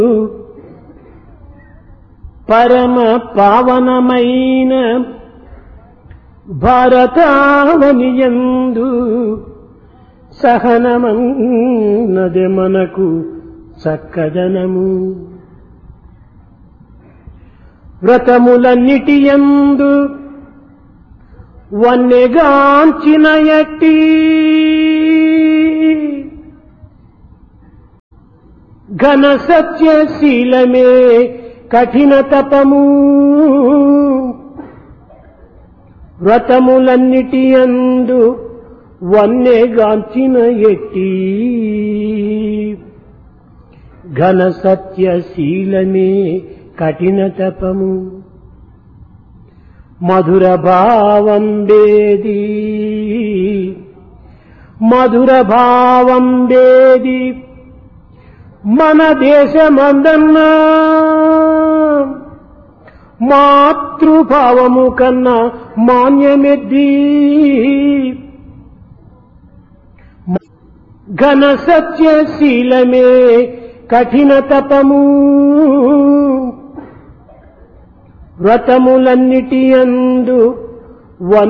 పరమ పావనమైన భారతావనియందు సహనమన్నది మనకు చక్కదనము వ్రతములన్నిటియందు వన్నెగాంచిన ఎట్టి ఘన సత్యశీలమే కఠిన తపము వ్రతములన్నిటి అందు వన్నెగాంచిన ఎట్టి ఘన సత్యశీలమే కఠిన తపము మధుర భావం వేది మధుర భావం వేది మన దేశమందన్నా మాతృభావము కన్నా మాన్యమెద్ది ఘన సత్యశీలమే కఠిన తపము వ్రతములన్నిటి అందు